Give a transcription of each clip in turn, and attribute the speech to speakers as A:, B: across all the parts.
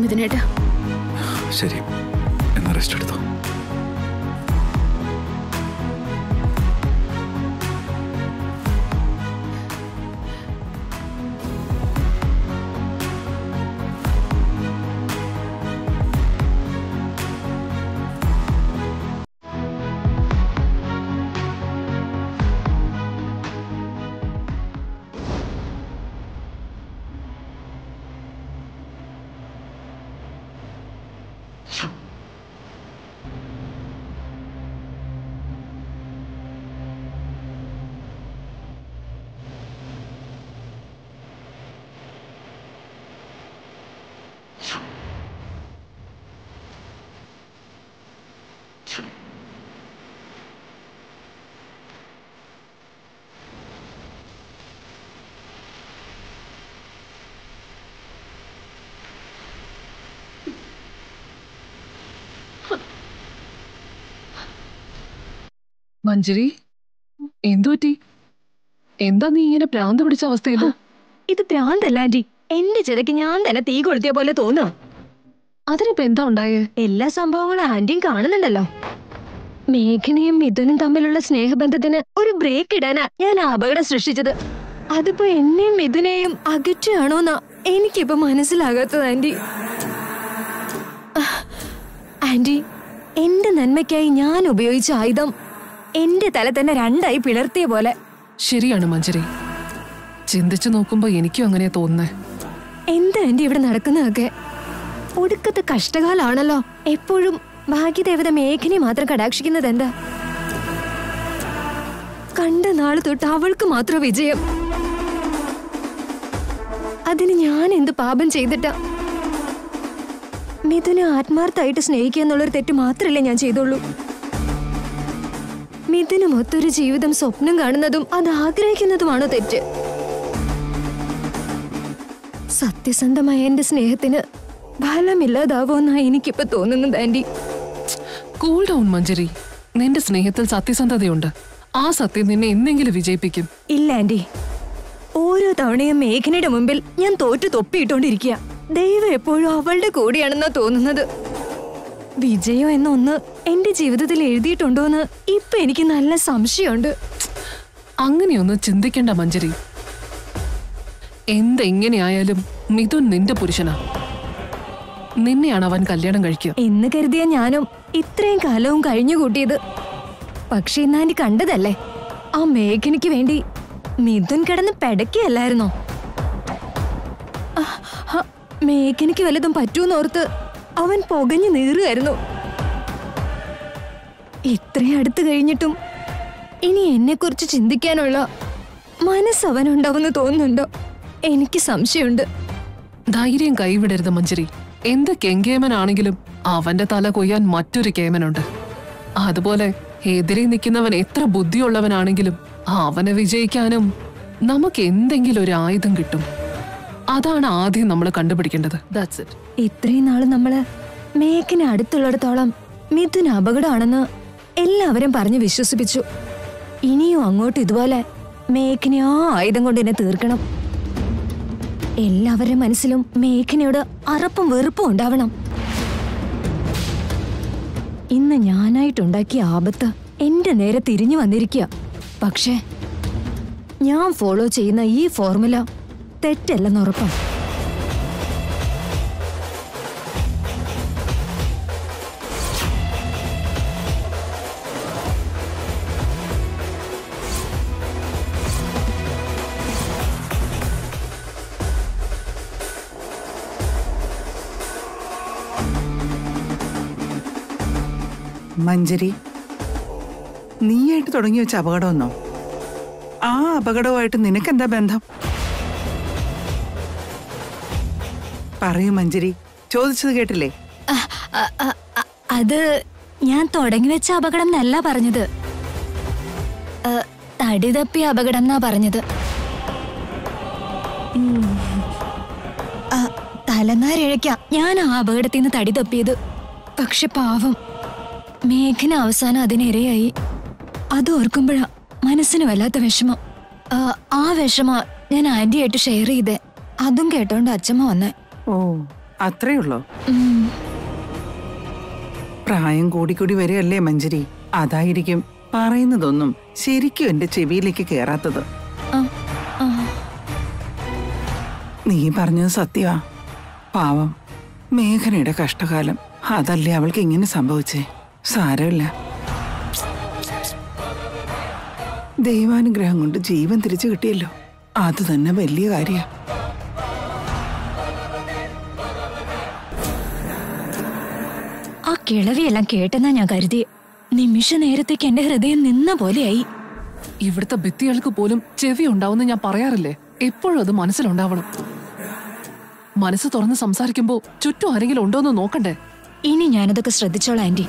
A: മിഥുനേട്ടാ
B: ശരി എന്നാ റെസ്റ്റ് എടുത്തോ
C: മഞ്ജരി എന്തുപറ്റി എന്താ നീ ഇങ്ങനെ ഭ്രാന്ത് പിടിച്ച അവസ്ഥയിൽ
A: ഇത് ഭ്രാന്തല്ല ആന്റി എന്റെ ചിതയ്ക്ക് ഞാൻ തന്നെ തീ കൊളുത്തിയ പോലെ തോന്നുന്നു
C: അതിനിപ്പോ എന്താ ഉണ്ടായേ
A: എല്ലാ സംഭവങ്ങളും ആന്റിയും കാണുന്നുണ്ടല്ലോ മേഘനയും മിഥുനും തമ്മിലുള്ള സ്നേഹബന്ധത്തിന് ഒരു ബ്രേക്ക് ഇടാനാ ഞാൻ ആ അപകടം സൃഷ്ടിച്ചത് അതിപ്പോ എന്നെയും മിഥുനെയും അകറ്റുകയാണോന്നാ എനിക്കിപ്പോ മനസ്സിലാകാത്തത് ആന്റി ആഹ്, ആന്റി എന്റെ നന്മയ്ക്കായി ഞാൻ ഉപയോഗിച്ച ആയുധം എന്റെ തല തന്നെ രണ്ടായി പിളർത്തിയ പോലെ
C: ശരിയാണ് മഞ്ജരി ചിന്തിച്ചു നോക്കുമ്പോ എനിക്കും അങ്ങനെ തോന്നുന്നേ
A: എന്താ ആന്റി ഇവിടെ നടക്കുന്നതൊക്കെ ഒടുക്കത്തെ കഷ്ടകാലാണല്ലോ എപ്പോഴും ഭാഗ്യദേവത മേഘനെ മാത്രം കടാക്ഷിക്കുന്നത് എന്താ കണ്ട നാള് തൊട്ട് അവൾക്ക് മാത്രം വിജയം അതിന് ഞാൻ എന്ത് പാപം ചെയ്തിട്ടാ മിഥുനെ ആത്മാർത്ഥമായിട്ട് സ്നേഹിക്കുക എന്നുള്ളൊരു തെറ്റ് മാത്രമല്ലേ ഞാൻ ചെയ്തുള്ളൂ മിഥുന് മൊത്തൊരു ജീവിതം സ്വപ്നം കാണുന്നതും അത് ആഗ്രഹിക്കുന്നതുമാണോ തെറ്റ് സത്യസന്ധമായ എന്റെ സ്നേഹത്തിന് ഫലമില്ലാതാവുമെന്നാ എനിക്കിപ്പോ തോന്നുന്നത് ആന്റി
C: കൂൾ ഡൗൺ മഞ്ജരി നിന്റെ സ്നേഹത്തിൽ സത്യസന്ധതയുണ്ട് ആ സത്യം നിന്നെ എന്തെങ്കിലും വിജയിപ്പിക്കും
A: ഇല്ല ആന്റി ഓരോ തവണയും മേഘനയുടെ മുമ്പിൽ ഞാൻ തോറ്റു തൊപ്പിയിട്ടോണ്ടിരിക്കുക ദൈവം എപ്പോഴും അവളുടെ കൂടെയാണെന്നാ തോന്നുന്നത് വിജയം എന്ന ഒന്ന് എന്റെ ജീവിതത്തിൽ എഴുതിയിട്ടുണ്ടോന്ന് ഇപ്പൊ എനിക്ക് നല്ല സംശയമുണ്ട്
C: അങ്ങനെയൊന്നും ചിന്തിക്കേണ്ട മഞ്ജരി എന്തെങ്ങനെയായാലും മിഥുൻ നിന്റെ പുരുഷനാ നിന്നെയാണ് അവൻ കല്യാണം കഴിക്കുക
A: എന്ന് കരുതിയ ഞാനും ഇത്രയും കാലവും കഴിഞ്ഞു കൂട്ടിയത് പക്ഷെ ഇന്ന് ആന്റി കണ്ടതല്ലേ ആ മേഘനയ്ക്ക് വേണ്ടി മിഥുൻ കിടന്ന് പെടക്കല്ലായിരുന്നോ അഹ്, ഹ, മേഘനയ്ക്ക് വല്ലതും പറ്റൂന്നോർത്ത് അവൻ പുകഞ്ഞു നീറുമായിരുന്നു ഇത്രയും അടുത്ത് കഴിഞ്ഞിട്ടും ഇനി എന്നെക്കുറിച്ച് ചിന്തിക്കാനുള്ള മനസ്സ് അവനുണ്ടാവുമെന്ന് തോന്നുന്നുണ്ടോ എനിക്ക് സംശയമുണ്ട്
C: ധൈര്യം കൈവിടരുത് മഞ്ജരി എന്ത് കെങ്കേമനാണെങ്കിലും അവന്റെ തല കൊയ്യാൻ മറ്റൊരു കേമനുണ്ട് അതുപോലെ എതിരെ നിൽക്കുന്നവൻ എത്ര ബുദ്ധിയുള്ളവനാണെങ്കിലും അവനെ വിജയിക്കാനും നമുക്ക് എന്തെങ്കിലും ഒരു ആയുധം കിട്ടും അതാണ് ആദ്യം നമ്മൾ കണ്ടുപിടിക്കേണ്ടത് ദാറ്റ്സ് ഇറ്റ്
A: ഇത്രയും നാള് നമ്മള് മേഘന് അടുത്തുള്ളിടത്തോളം മിഥുൻ അപകടമാണെന്ന് എല്ലാവരും പറഞ്ഞ് വിശ്വസിപ്പിച്ചു ഇനിയും അങ്ങോട്ട് ഇതുപോലെ മേഘനെ ആ ആയുധം കൊണ്ട് എന്നെ തീർക്കണം എല്ലാവരുടെ മനസ്സിലും മേഘനയോട് അറപ്പും വെറുപ്പും ഉണ്ടാവണം ഇന്ന് ഞാനായിട്ടുണ്ടാക്കിയ ആപത്ത് എന്റെ നേരെ തിരിഞ്ഞു വന്നിരിക്കുക പക്ഷേ ഞാൻ ഫോളോ ചെയ്യുന്ന ഈ ഫോർമുല തെറ്റല്ലെന്ന് ഉറപ്പാണ്
D: മഞ്ജരി നീയായിട്ട് തുടങ്ങി വെച്ച അപകടമെന്നോ ആ അപകടവുമായിട്ട് നിനക്കെന്താ ബന്ധം പറയൂ മഞ്ജരി ചോദിച്ചത് കേട്ടില്ലേ
A: അ- അ- അ- അ- അത് ഞാൻ തുടങ്ങി വെച്ച അപകടം എന്നല്ല പറഞ്ഞത് അ, തടി തപ്പിയ അപകടം എന്നാ പറഞ്ഞത് ഉം. അ, തലനാരിഴയ്ക്ക ഞാൻ ആ അപകടത്തിൽ നിന്ന് തടി തപ്പിയത് പക്ഷെ പാവം മേഘന അവസാനം അതിനിരയായി അത് ഓർക്കുമ്പോഴാ മനസ്സിന് വല്ലാത്ത വിഷമം ആ, ആ വിഷമ ഞാൻ ആന്റിയായിട്ട് ഷെയർ ചെയ്തേ അതും കേട്ടോണ്ട് അച്ഛമ്മ വന്നേ
D: ഓ അത്രേ ഉള്ളോ
A: ഉം,
D: പ്രായം കൂടിക്കൂടി വരികയല്ലേ മഞ്ജരി അതായിരിക്കും പറയുന്നതൊന്നും ശരിക്കും എന്റെ ചെവിയിലേക്ക് കേറാത്തത്
A: ആ, ആ.
D: നീ പറഞ്ഞത് സത്യമാ പാവം മേഘനയുടെ കഷ്ടകാലം അതല്ലേ അവൾക്ക് ഇങ്ങനെ സംഭവിച്ചേ സാരമില്ല ദൈവാനുഗ്രഹം കൊണ്ട് ജീവൻ തിരിച്ചു കിട്ടിയല്ലോ അത് തന്നെ വലിയ കാര്യ
A: ആ കിളവിയെല്ലാം കേട്ടെന്നാ ഞാൻ കരുതി നിമിഷ നേരത്തേക്ക് എന്റെ ഹൃദയം നിന്ന പോലെയായി
C: ഇവിടുത്തെ ഭിത്തികൾക്ക് പോലും ചെവി ഉണ്ടാവുന്ന ഞാൻ പറയാറില്ലേ എപ്പോഴും അത് മനസ്സിലുണ്ടാവണം മനസ്സ് തുറന്ന് സംസാരിക്കുമ്പോ ചുറ്റും ആരെങ്കിലും ഉണ്ടോന്ന് നോക്കണ്ടേ
A: ഇനി ഞാനതൊക്കെ ശ്രദ്ധിച്ചോളാം ആന്റി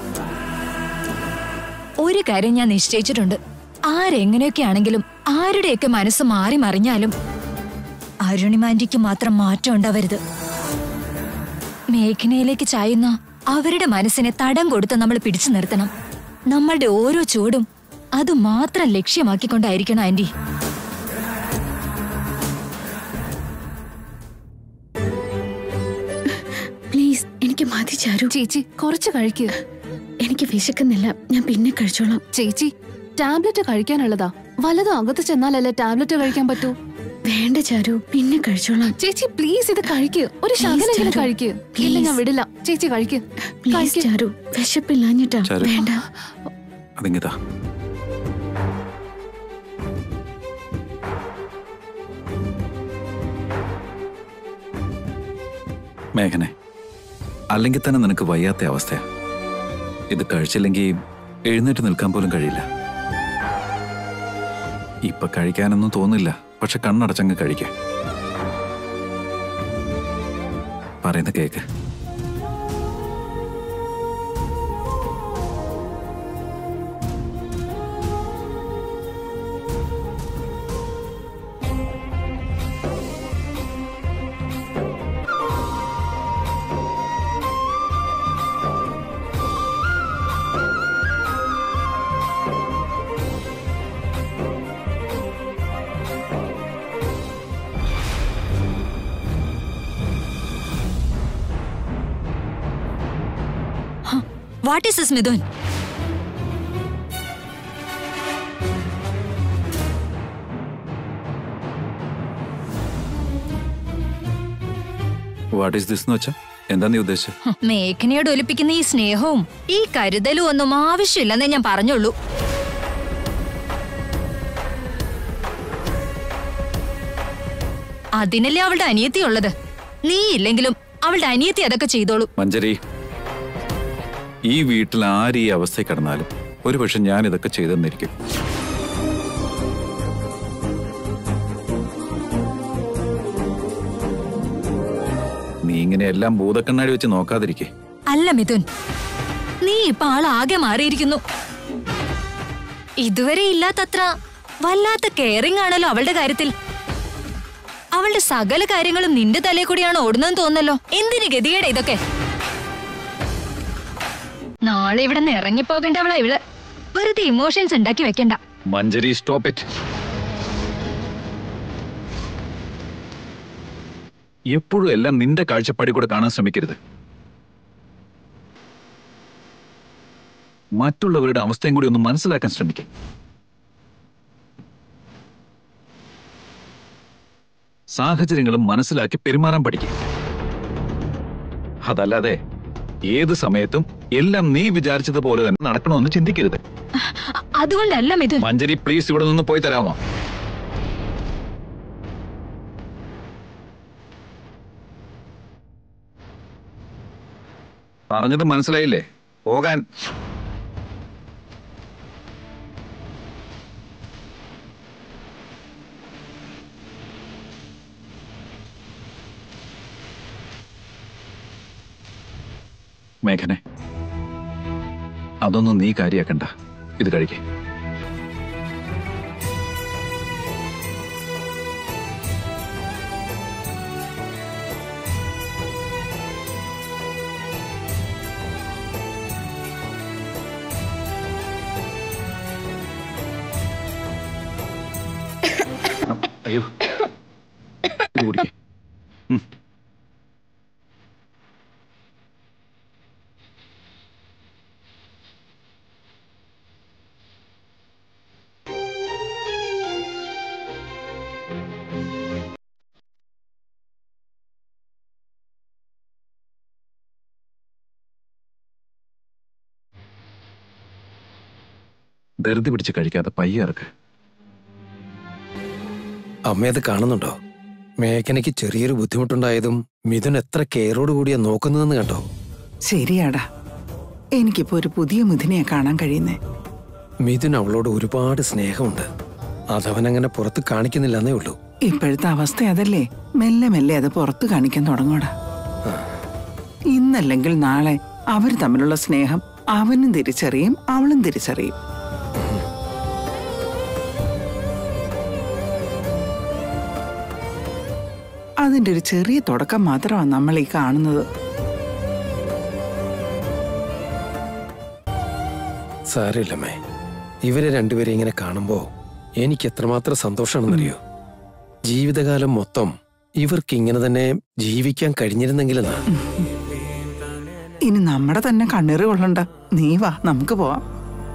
A: ഒരു കാര്യം ഞാൻ നിശ്ചയിച്ചിട്ടുണ്ട് ആരെങ്ങനെയൊക്കെ ആണെങ്കിലും ആരുടെയൊക്കെ മനസ്സ് മാറി മറിഞ്ഞാലും അരുണിമാന്റിക്ക് മാത്രം മാറ്റം ഉണ്ടാവരുത് മേഘനയിലേക്ക് ചായുന്ന അവരുടെ മനസ്സിനെ തടം കൊടുത്ത് നമ്മൾ പിടിച്ചു നിർത്തണം നമ്മളുടെ ഓരോ ചൂടും അത് മാത്രം ലക്ഷ്യമാക്കിക്കൊണ്ടായിരിക്കണം ആന്റി
E: പ്ലീസ് എനിക്ക് മതി ചാരു
C: ചേച്ചി കുറച്ച് കഴിക്ക്
E: എനിക്ക് വിശക്കുന്നില്ല ഞാൻ പിന്നെ കഴിച്ചോളാം
C: ചേച്ചി ടാബ്ലറ്റ് കഴിക്കാനുള്ളതാ വല്ലതും അകത്ത് ചെന്നാലല്ലേ ടാബ്ലറ്റ് കഴിക്കാൻ പറ്റൂ
E: വേണ്ട ചാരു പിന്നെ കഴിച്ചോളാം
C: ചേച്ചി പ്ലീസ് ഇത് കഴിക്ക് ഒരു ശകലെങ്കിലും
E: ചാരു.
C: കഴിക്ക് ഇല്ല ഞാൻ
E: Please.
C: വിടില്ല ചേച്ചി കഴിക്ക്
E: പ്ലീസ്
C: കഴിക്ക്.
E: ചാരു വിശപ്പില്ലാഞ്ഞിട്ടാ
B: ചാരു.
E: വേണ്ട
B: അതിങ്ങിതാ മേഘനെ അല്ലെങ്കിൽ തന്നെ നിനക്ക് വയ്യാത്ത അവസ്ഥയാ ഇത് കഴിച്ചില്ലെങ്കിൽ എഴുന്നേറ്റ് നിൽക്കാൻ പോലും കഴിയില്ല ഇപ്പൊ കഴിക്കാനൊന്നും തോന്നില്ല പക്ഷെ കണ്ണടച്ചങ്ങ് കഴിക്ക പറയുന്ന cake
A: what is this Mithun
B: what is this എന്ന് വെച്ചാ എന്താ നീ ഉദ്ദേശിച്ചത്
A: ഹ്, മേഘനയോട് ഒലിപ്പിക്കുന്ന ഈ സ്നേഹവും ഈ കരുതലും ഒന്നും ആവശ്യമില്ലെന്നേ ഞാൻ പറഞ്ഞുള്ളൂ അതിനല്ലേ അവളുടെ അനിയത്തി ഉള്ളത് നീ ഇല്ലെങ്കിലും അവളുടെ അനിയത്തി അതൊക്കെ ചെയ്തോളൂ
B: മഞ്ജരി ഈ വീട്ടിൽ ആര് ഈ അവസ്ഥയിൽ കിടന്നാലും ഒരുപക്ഷെ ഞാൻ ഇതൊക്കെ ചെയ്തെന്നിരിക്കും നീ ഇങ്ങനെ എല്ലാം ഭൂതക്കണ്ണാടി വെച്ച് നോക്കാതിരിക്കേ
A: അല്ല മിഥുൻ നീ ഇപ്പൊ ആളാകെ മാറിയിരിക്കുന്നു ഇതുവരെ ഇല്ലാത്തത്ര വല്ലാത്ത കെയറിംഗ് ആണല്ലോ അവളുടെ കാര്യത്തിൽ അവളുടെ സകല കാര്യങ്ങളും നിന്റെ തലയിൽ കൂടിയാണ് ഓടുന്നതെന്ന് തോന്നല്ലോ എന്തിന് ഗതികേടെ ഇതൊക്കെ നാളെ ഇവിടെ നിന്ന് ഇറങ്ങിപ്പോകേണ്ടവളാ ഇവള് വെറുതെ ഇമോഷൻസ് ഉണ്ടാക്കി വെക്കണ്ട
B: മഞ്ജരി സ്റ്റോപ്പ് ഇറ്റ് എപ്പോഴും എല്ലാം നിന്റെ കാഴ്ചപ്പാടി കൂടെ കാണാൻ ശ്രമിക്കരുത് മറ്റുള്ളവരുടെ അവസ്ഥയും കൂടി ഒന്ന് മനസ്സിലാക്കാൻ ശ്രമിക്കും സാഹചര്യങ്ങളും മനസ്സിലാക്കി പെരുമാറാൻ പഠിക്കും അതല്ലാതെ ഏത് സമയത്തും എല്ലാം നീ വിചാരിച്ചതുപോലെ തന്നെ നടക്കണമെന്ന് ചിന്തിക്കരുത്
A: അ- അതുകൊണ്ടല്ല മിഥുൻ
B: മഞ്ജരി പ്ലീസ് ഇവിടെ നിന്ന് പോയി തരാമോ പറഞ്ഞത് മനസ്സിലായില്ലേ പോകാൻ മേഘനെ അതൊന്നും നീ കാര്യാക്കണ്ട ഇത് കഴിക്കേ അയ്യോ ഇത് കുടിക്കേ ഉം. ധൃതി പിടിച്ച് കഴിക്കാതെ പയ്യെ ഇറക്ക്
F: അമ്മ അത് കാണുന്നുണ്ടോ മേഘനയ്ക്ക് ചെറിയൊരു ബുദ്ധിമുട്ടുണ്ടായതും മിഥുൻ എത്ര കെയറോട് കൂടിയാ നോക്കുന്നതെന്ന് കണ്ടോ
D: ശരിയാടാ എനിക്കിപ്പോ ഒരു പുതിയ മിഥുനെയാ കാണാൻ കഴിയുന്നേ
F: മിഥുൻ അവളോട് ഒരുപാട് സ്നേഹമുണ്ട് അതവനങ്ങനെ പുറത്ത് കാണിക്കുന്നില്ലെന്നേ ഉള്ളൂ
D: ഇപ്പോഴത്തെ അവസ്ഥ അതല്ലേ മെല്ലെ മെല്ലെ അത് പുറത്ത് കാണിക്കാൻ തുടങ്ങൂടാ ഇന്നല്ലെങ്കിൽ നാളെ അവർ തമ്മിലുള്ള സ്നേഹം അവനും തിരിച്ചറിയും അവളും തിരിച്ചറിയും അതിന്റെ ഒരു ചെറിയ തുടക്കം മാത്രമാണ് നമ്മൾ ഈ കാണുന്നത്
F: സാരമില്ലമ്മേ ഇവരെ രണ്ടുപേരെ ഇങ്ങനെ കാണുമ്പോ എനിക്ക് എത്രമാത്രം സന്തോഷമാണെന്നറിയോ ജീവിതകാലം മൊത്തം ഇവർക്ക് ഇങ്ങനെ തന്നെ ജീവിക്കാൻ കഴിഞ്ഞിരുന്നെങ്കിലെന്നാ
D: ഇനി നമ്മുടെ തന്നെ കണ്ണീറ് കൊള്ളണ്ട നീ വാ നമുക്ക് പോവാം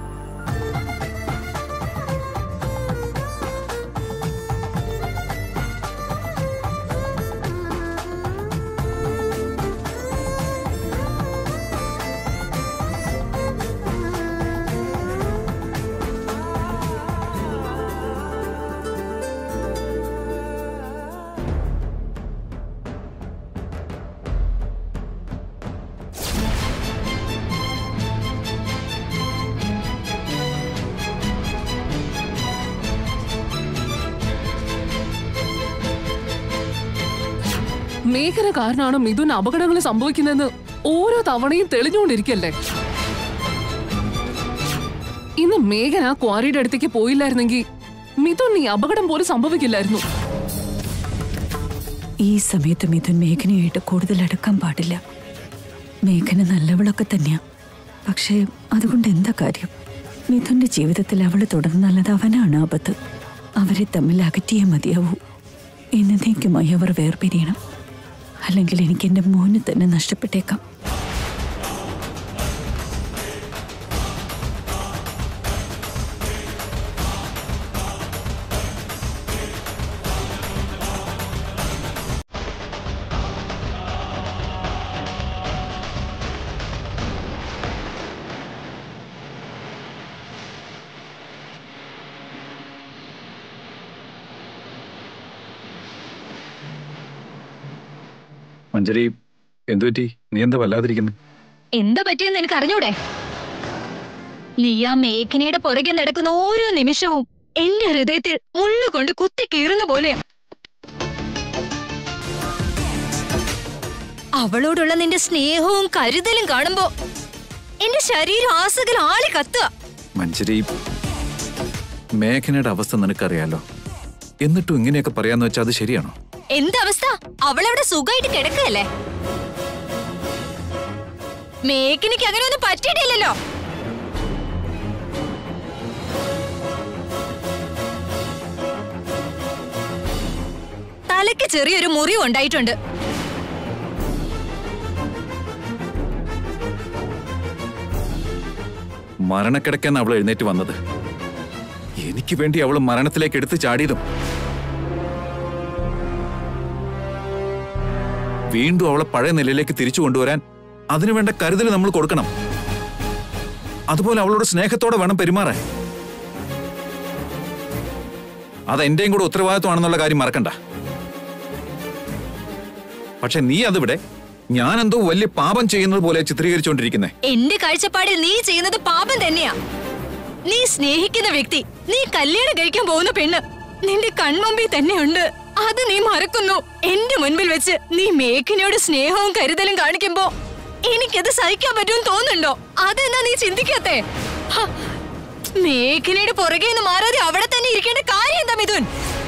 C: മേഘന കാരണമാണ് മിഥുൻ അപകടങ്ങൾ സംഭവിക്കുന്നതെന്ന് ഓരോ തവണയും തെളിഞ്ഞുകൊണ്ടിരിക്കല്ലേ ഇന്ന് മേഘന ക്വാറിയുടെ അടുത്തേക്ക് പോയില്ലായിരുന്നെങ്കിൽ മിഥുൻ ഈ അപകടം പോലും സംഭവിക്കില്ലായിരുന്നു
G: ഈ സമയത്ത് മിഥുൻ മേഘനയായിട്ട് കൂടുതൽ അടുക്കാൻ പാടില്ല മേഘന നല്ലവളൊക്കെ തന്നെയാ പക്ഷേ അതുകൊണ്ട് എന്താ കാര്യം മിഥുന്റെ ജീവിതത്തിൽ അവൾ തുടർന്നാലത് അവനാണ് ആപത്ത് അവരെ തമ്മിൽ അകറ്റിയേ മതിയാവൂ എന്നതേക്കുമായി അവർ വേർപിരിയണം അല്ലെങ്കിൽ എനിക്ക് എൻ്റെ മോനെ തന്നെ നഷ്ടപ്പെട്ടേക്കാം
B: മഞ്ജരി എന്തുപറ്റി നീ എന്താ വല്ലാതിരിക്കുന്നു
A: എന്താ പറ്റിയെന്ന് എനിക്ക് അറിഞ്ഞൂടെ നീ ആ മേഘനയുടെ പുറകെ നടക്കുന്ന ഓരോ നിമിഷവും എന്റെ ഹൃദയത്തിൽ മുള്ളുകൊണ്ട് കുത്തി കീറുന്ന പോലെയാ അവളോടുള്ള നിന്റെ സ്നേഹവും കരുതലും കാണുമ്പോ എന്റെ ശരീരം ആസകൽ ആളി കത്തുക
B: മഞ്ജരി മേഘനയുടെ അവസ്ഥ നിനക്കറിയാലോ എന്നിട്ടും ഇങ്ങനെയൊക്കെ പറയാന്ന് വെച്ചാൽ അത് ശരിയാണോ
A: എന്തവസ്ഥ അവളവിടെ സുഖമായിട്ട് കിടക്കുകയല്ലേ മേഘനയ്ക്ക് അങ്ങനെയൊന്നും പറ്റിയിട്ടില്ലല്ലോ തലയ്ക്ക് ചെറിയൊരു മുറിവ് ഉണ്ടായിട്ടുണ്ട്
B: മരണക്കിടക്കാണ് അവൾ എഴുന്നേറ്റ് വന്നത് എനിക്ക് വേണ്ടി അവൾ മരണത്തിലേക്ക് എടുത്തു ചാടിയതും വീണ്ടും അവളെ പഴയ നിലയിലേക്ക് തിരിച്ചു കൊണ്ടുവരാൻ അതിനുവേണ്ട കരുതൽ നമ്മൾ കൊടുക്കണം അതുപോലെ അവളോട് സ്നേഹത്തോടെ വേണം പെരുമാറാൻ അത് എന്റെയും കൂടെ ഉത്തരവാദിത്വമാണെന്നുള്ള കാര്യം മറക്കണ്ട പക്ഷെ നീ അതിവിടെ ഞാൻ എന്തോ വലിയ പാപം ചെയ്യുന്നത് പോലെ ചിത്രീകരിച്ചുകൊണ്ടിരിക്കുന്നേ
A: എന്റെ കാഴ്ചപ്പാടിൽ നീ ചെയ്യുന്നത് പാപം തന്നെയാ നീ സ്നേഹിക്കുന്ന വ്യക്തി നീ കല്യാണം കഴിക്കാൻ പോകുന്ന പെണ്ണ് നിന്റെ കൺമുമ്പിൽ തന്നെയുണ്ട് അത് നീ മറക്കുന്നു എന്റെ മുൻപിൽ വെച്ച് നീ മേഘനയോട് സ്നേഹവും കരുതലും കാണിക്കുമ്പോ എനിക്കത് സഹിക്കാൻ പറ്റുമെന്ന് തോന്നുന്നുണ്ടോ അതെന്നാ നീ ചിന്തിക്കാത്തെ ഹ, മേഘനയുടെ പുറകെ നിന്ന് മാറാതെ അവിടെ തന്നെ ഇരിക്കേണ്ട കാര്യം എന്താ മിഥുൻ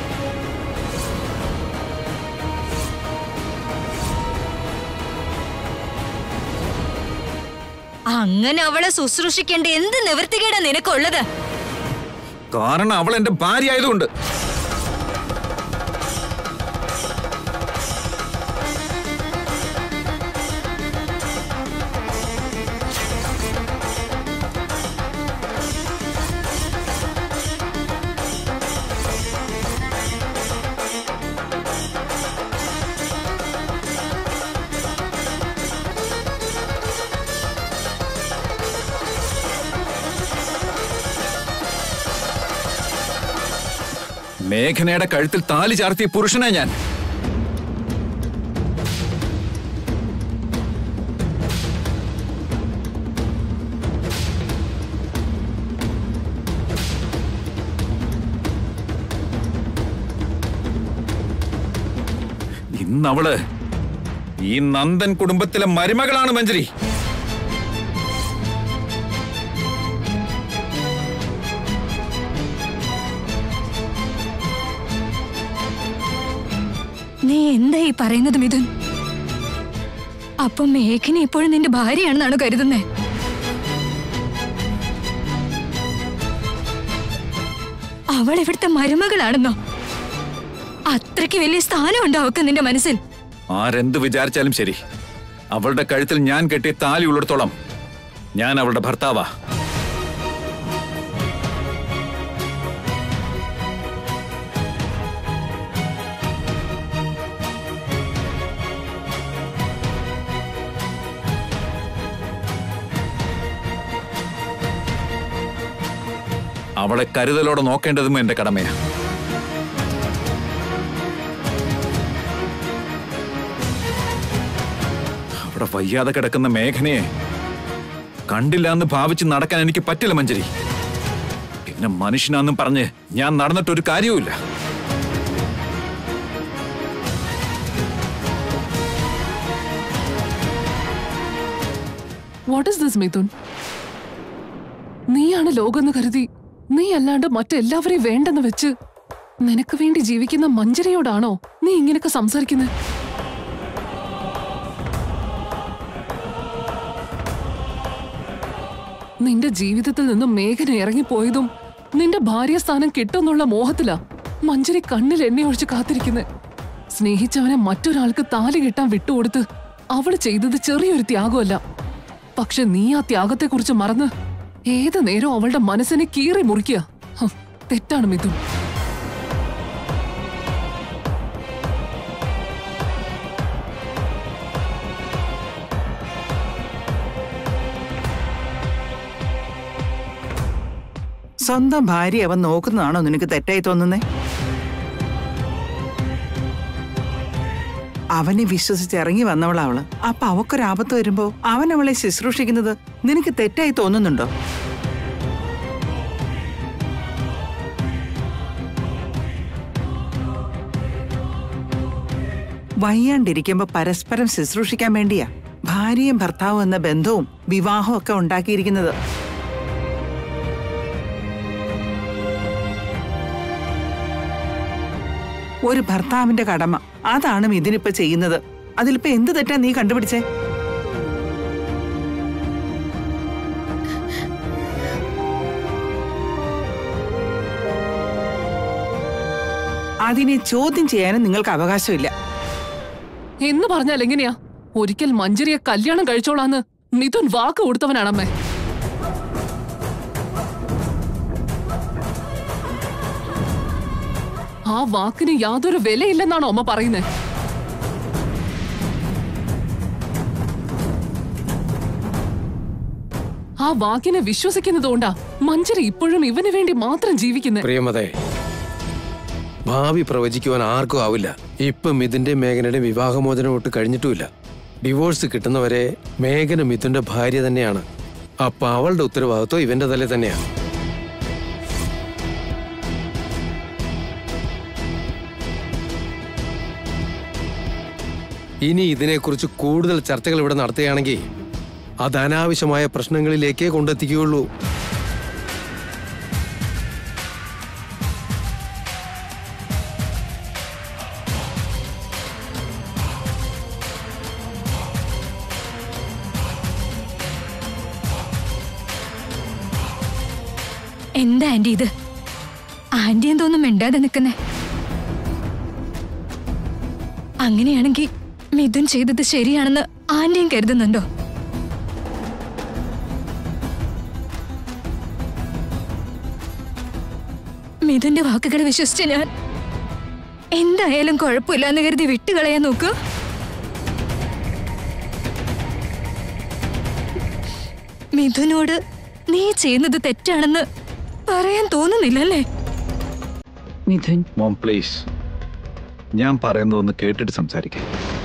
A: അങ്ങനെ അവളെ ശുശ്രൂഷിക്കേണ്ട എന്ത് നിവൃത്തികേടാ നിനക്കുള്ളത്
B: കാരണം അവൾ എന്റെ ഭാര്യ ആയതുകൊണ്ട് മേഘനയുടെ കഴുത്തിൽ താലി ചാർത്തിയ പുരുഷനാ ഞാൻ ഇന്നവള് ഈ നന്ദൻ കുടുംബത്തിലെ മരുമകളാണ് മഞ്ജരി
A: നീ എന്താ ഈ പറയുന്നത് മിഥുൻ അപ്പം മേഘന ഇപ്പോഴും നിന്റെ ഭാര്യയാണെന്നാണ് കരുതുന്നേ അവൾ ഇവിടുത്തെ മരുമകളാണെന്നോ അത്രയ്ക്ക് വലിയ സ്ഥാനമുണ്ടോ അവക്ക് നിന്റെ മനസ്സിൽ
B: ആരെന്ത് വിചാരിച്ചാലും ശരി അവളുടെ കഴുത്തിൽ ഞാൻ കെട്ടിയ താലി ഉള്ളിടത്തോളം ഞാൻ അവളുടെ ഭർത്താവാ അവളെ കരുതലോടെ നോക്കേണ്ടതും എന്റെ കടമയാണ് അവിടെ വയ്യാതെ കിടക്കുന്ന മേഘനയെ കണ്ടില്ല എന്ന് ഭാവിച്ച് നടക്കാൻ എനിക്ക് പറ്റില്ല മഞ്ജരി പിന്നെ മനുഷ്യനാന്നും പറഞ്ഞ് ഞാൻ നടന്നിട്ടൊരു കാര്യവുമില്ല
C: വാട്ട് ഇസ് ദിസ് മിഥുൻ നീയാണ് ലോകമെന്ന് കരുതി നീ അല്ലാണ്ട് മറ്റെല്ലാവരെയും വേണ്ടെന്ന് വെച്ച് നിനക്ക് വേണ്ടി ജീവിക്കുന്ന മഞ്ജരിയോടാണോ നീ ഇങ്ങനെയൊക്കെ സംസാരിക്കുന്നത് നിന്റെ ജീവിതത്തിൽ നിന്നും മേഘന ഇറങ്ങിപ്പോയതും നിന്റെ ഭാര്യാസ്ഥാനം കിട്ടുമെന്നുള്ള മോഹത്തിലാ മഞ്ജരി കണ്ണിൽ എണ്ണ ഒഴിച്ച് കാത്തിരിക്കുന്നത് സ്നേഹിച്ചവനെ മറ്റൊരാൾക്ക് താലി കെട്ടാൻ വിട്ടുകൊടുത്ത് അവള് ചെയ്തത് ചെറിയൊരു ത്യാഗമല്ല പക്ഷെ നീ ആ ത്യാഗത്തെക്കുറിച്ച് മറന്ന് ഏത് നേരവും അവളുടെ മനസ്സിനെ കീറി മുറിക്കുക ഹ്, തെറ്റാണ് മിഥുൻ
D: സ്വന്തം ഭാര്യ അവൻ നോക്കുന്നതാണോ നിനക്ക് തെറ്റായി തോന്നുന്നേ അവനെ വിശ്വസിച്ച് ഇറങ്ങി വന്നവളാ അവള് അപ്പൊ അവക്കൊരാപത്ത് വരുമ്പോ അവൻ അവളെ ശുശ്രൂഷിക്കുന്നത് നിനക്ക് തെറ്റായി തോന്നുന്നുണ്ടോ വയ്യാണ്ടിരിക്കുമ്പോ പരസ്പരം ശുശ്രൂഷിക്കാൻ വേണ്ടിയാ ഭാര്യയും ഭർത്താവും എന്ന ബന്ധവും വിവാഹവും ഒക്കെ ഉണ്ടാക്കിയിരിക്കുന്നത് ഒരു ഭർത്താവിന്റെ കടമ അതാണ് ഇതിനിപ്പോ ചെയ്യുന്നത് അതിലിപ്പോ എന്ത് തെറ്റാ നീ കണ്ടുപിടിച്ചേ അതിനെ ചോദ്യം ചെയ്യാനും നിങ്ങൾക്ക് അവകാശമില്ല
C: എന്ന് പറഞ്ഞാൽ എങ്ങനെയാ ഒരിക്കൽ മഞ്ജരിയെ കല്യാണം കഴിച്ചോളാന്ന് മിഥുൻ വാക്ക് കൊടുത്തവനാണമ്മേ ആ വാക്കിന് യാതൊരു വിലയില്ലെന്നാണോ അമ്മ പറയുന്നത് ആ വാക്കിനെ വിശ്വസിക്കുന്നതുകൊണ്ടാ മഞ്ജരി ഇപ്പോഴും ഇവന് വേണ്ടി മാത്രം ജീവിക്കുന്നത്
F: പ്രിയമതേ ഭാവി പ്രവചിക്കുവാൻ ആർക്കും ആവില്ല ഇപ്പം മിഥുന്റെ മേഘനയുടെ വിവാഹമോചനം ഒട്ട് കഴിഞ്ഞിട്ടുമില്ല ഡിവോഴ്സ് കിട്ടുന്നവരെ മേഘന മിഥുന്റെ ഭാര്യ തന്നെയാണ് അപ്പൊ അവളുടെ ഉത്തരവാദിത്വം ഇവന്റെ തലേ തന്നെയാണ് ഇനി ഇതിനെക്കുറിച്ച് കൂടുതൽ ചർച്ചകൾ ഇവിടെ നടത്തുകയാണെങ്കിൽ അത് അനാവശ്യമായ പ്രശ്നങ്ങളിലേക്കേ കൊണ്ടെത്തിക്കുകയുള്ളൂ
A: എന്താ ആന്റി ഇത് ആന്റി എന്തോന്നും മിണ്ടാതെ നിൽക്കുന്നേ അങ്ങനെയാണെങ്കിൽ മിഥുൻ ചെയ്തത് ശരിയാണെന്ന് ആന്റിയും കരുതുന്നുണ്ടോ മിഥുന്റെ വാക്കുകൾ വിശ്വസിച്ച് ഞാൻ എന്തായാലും കുഴപ്പമില്ലാന്ന് കരുതി വിട്ടുകളയാൻ നോക്കൂ മിഥുനോട് നീ ചെയ്യുന്നത് തെറ്റാണെന്ന് പറയാൻ തോന്നുന്നില്ലല്ലേ
G: മിഥുൻ
B: മോം പ്ലീസ് ഞാൻ പറയുന്നതൊന്ന് കേട്ടിട്ട് സംസാരിക്കാം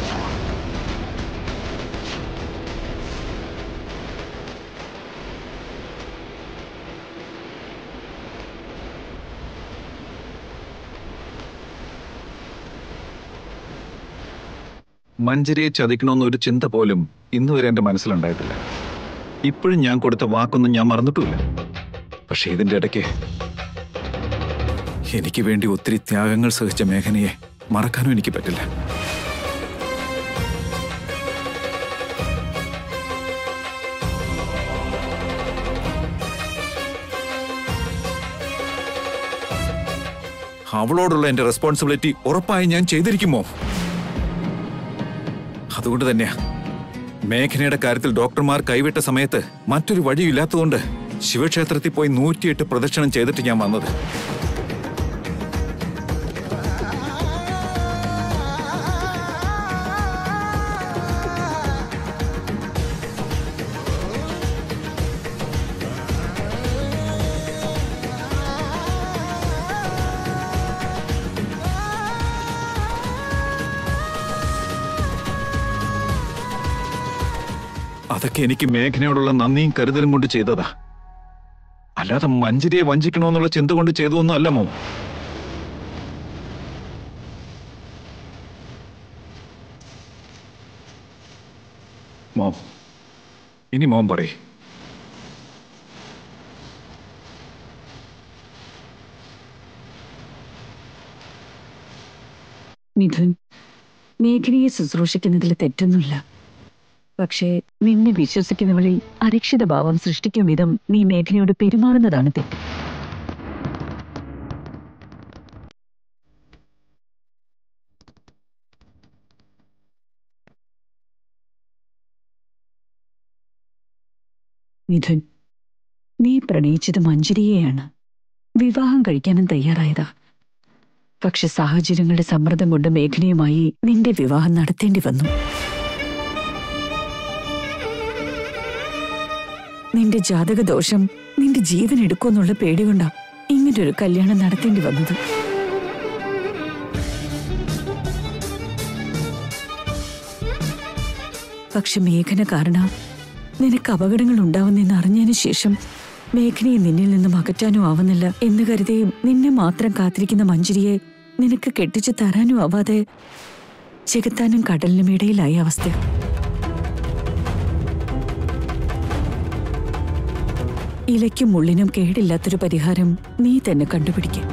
B: മഞ്ജരിയെ ചതിക്കണമെന്ന ഒരു ചിന്ത പോലും ഇന്ന് വരെ എന്റെ മനസ്സിലുണ്ടായിട്ടില്ല ഇപ്പോഴും ഞാൻ കൊടുത്ത വാക്കൊന്നും ഞാൻ മറന്നിട്ടുമില്ല പക്ഷെ ഇതിന്റെ ഇടയ്ക്ക് എനിക്ക് വേണ്ടി ഒത്തിരി ത്യാഗങ്ങൾ സഹിച്ച മേഘനയെ മറക്കാനും എനിക്ക് പറ്റില്ല അവളോടുള്ള എന്റെ റെസ്പോൺസിബിലിറ്റി ഉറപ്പായി ഞാൻ ചെയ്തിരിക്കുമോ അതുകൊണ്ട് തന്നെയാ മേഘനയുടെ കാര്യത്തിൽ ഡോക്ടർമാർ കൈവിട്ട സമയത്ത് മറ്റൊരു വഴിയില്ലാത്തതുകൊണ്ട് ശിവക്ഷേത്രത്തിൽ പോയി നൂറ്റിയെട്ട് പ്രദക്ഷിണം ചെയ്തിട്ട് ഞാൻ വന്നത് അതൊക്കെ എനിക്ക് മേഘനയോടുള്ള നന്ദിയും കരുതലും കൊണ്ട് ചെയ്തതാ അല്ലാതെ മഞ്ജരിയെ വഞ്ചിക്കണമെന്നുള്ള ചിന്ത കൊണ്ട് ചെയ്തതൊന്നും അല്ല മോ മോം ഇനി മോൻ പറയേ
G: മിഥുൻ മേഘനയെ ശുശ്രൂഷിക്കുന്നതിൽ തെറ്റൊന്നുമില്ല പക്ഷേ നിന്നെ വിശ്വസിക്കുന്ന വഴി അരക്ഷിത ഭാവം സൃഷ്ടിക്കും വിധം നീ മേഘനയോട് പെരുമാറുന്നതാണ് തെറ്റ് മിഥുൻ നീ പ്രണയിച്ചത് മഞ്ജരിയെയാണ് വിവാഹം കഴിക്കാനും തയ്യാറായതാ പക്ഷെ സാഹചര്യങ്ങളുടെ സമ്മർദ്ദം കൊണ്ട് മേഘനയുമായി നിന്റെ വിവാഹം നടത്തേണ്ടി വന്നു നിന്റെ ജാതക ദോഷം നിന്റെ ജീവൻ എടുക്കുമെന്നുള്ള പേടി കൊണ്ടാ ഇങ്ങനൊരു കല്യാണം നടത്തേണ്ടി വന്നത് പക്ഷെ മേഘന കാരണം നിനക്ക് അപകടങ്ങൾ ഉണ്ടാവുന്നെന്ന് അറിഞ്ഞതിന് ശേഷം മേഘനയെ നിന്നിൽ നിന്നും അകറ്റാനും ആവുന്നില്ല എന്ന് കരുതി നിന്നെ മാത്രം കാത്തിരിക്കുന്ന മഞ്ജരിയെ നിനക്ക് കെട്ടിച്ചു തരാനും ആവാതെ ചെകുത്താനും കടലിനും ഇടയിലായ അവസ്ഥ ഇലയ്ക്കും മുള്ളിനും കേടില്ലാത്തൊരു പരിഹാരം നീ തന്നെ കണ്ടുപിടിക്കും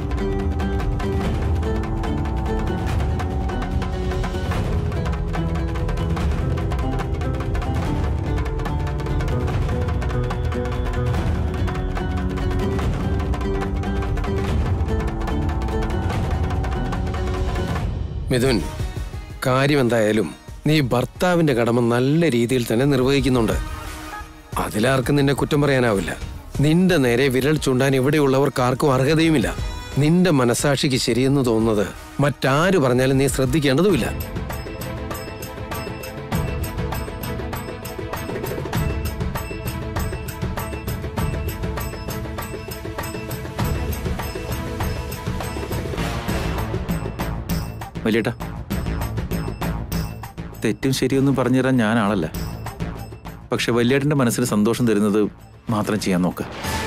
F: മിഥുൻ കാര്യം എന്തായാലും നീ ഭർത്താവിന്റെ കടമ നല്ല രീതിയിൽ തന്നെ നിർവഹിക്കുന്നുണ്ട് അതിലാർക്കും നിന്നെ കുറ്റം പറയാനാവില്ല നിന്റെ നേരെ വിരൽ ചൂണ്ടാൻ ഇവിടെയുള്ളവർക്ക് ആർക്കും അർഹതയുമില്ല നിന്റെ മനസാക്ഷിക്ക് ശരിയെന്ന് തോന്നുന്നത് മറ്റാര് പറഞ്ഞാലും നീ ശ്രദ്ധിക്കേണ്ടതുമില്ല
B: വലിയേട്ടാ തെറ്റും ശരിയൊന്നും പറഞ്ഞു തരാൻ ഞാനാളല്ല പക്ഷെ വലിയേട്ടന്റെ മനസ്സിന് സന്തോഷം തരുന്നത് മാത്രം ചെയ്യാൻ നോക്ക്